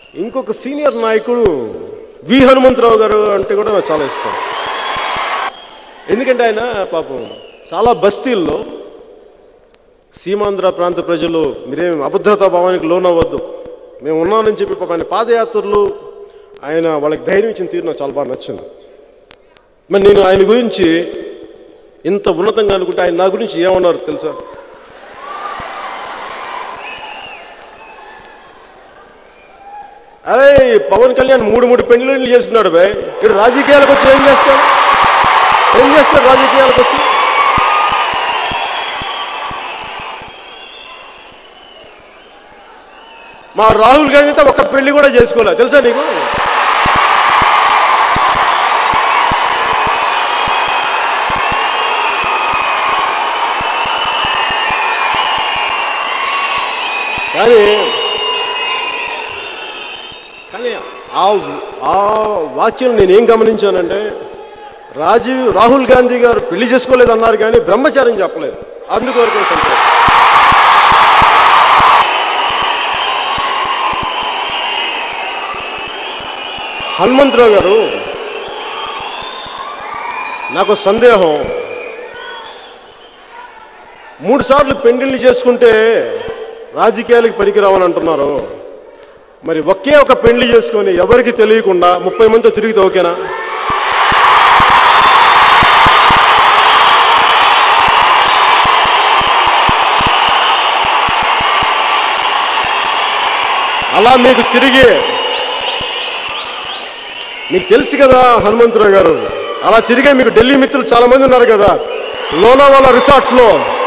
ఇంకొక సీనియర్ నాయకుడు వి హనుమంతరావు గారు అంటే కూడా నాకు చాలా ఇష్టం ఎందుకంటే ఆయన పాపం చాలా బస్తీల్లో సీమాంధ్ర ప్రాంత ప్రజలు మీరేం అభద్రతా భావానికి లోనవ్వద్దు మేము ఉన్నామని చెప్పి పాపం ఆయన పాదయాత్రలు ఆయన వాళ్ళకి ధైర్యం ఇచ్చిన తీరు నాకు చాలా బాగా నచ్చింది మరి నేను ఆయన గురించి ఇంత ఉన్నతంగా అనుకుంటే ఆయన నా గురించి ఏమన్నారు తెలుసా అరే పవన్ కళ్యాణ్ మూడు మూడు పెళ్లిళ్ళు చేసుకున్నాడు బాయ్ ఇక్కడ రాజకీయాలకు వచ్చి ఏం చేస్తాడు ఏం చేస్తాడు రాజకీయాలకు వచ్చి మా రాహుల్ గాంధీతో ఒక్క పెళ్లి కూడా చేసుకోలే తెలుసా నీకు కానీ కానీ ఆ ఆ వాక్యం నేనేం గమనించానంటే రాజీవ్ రాహుల్ గాంధీ గారు పెళ్లి చేసుకోలేదు అన్నారు కానీ బ్రహ్మచారం చెప్పలేదు అందుకొరకు సంతోషం హనుమంతరావు గారు నాకు సందేహం మూడు సార్లు పెండిళ్ళు చేసుకుంటే రాజకీయాలకు పనికిరావని అంటున్నారు మరి ఒకే ఒక పెళ్లి చేసుకొని ఎవరికి తెలియకుండా ముప్పై మందితో తిరిగితే ఓకేనా అలా మీకు తిరిగి మీకు తెలుసు కదా హనుమంతరావు గారు అలా తిరిగే మీకు ఢిల్లీ మిత్రులు చాలా మంది ఉన్నారు కదా లోనావాలా రిసార్ట్స్ లో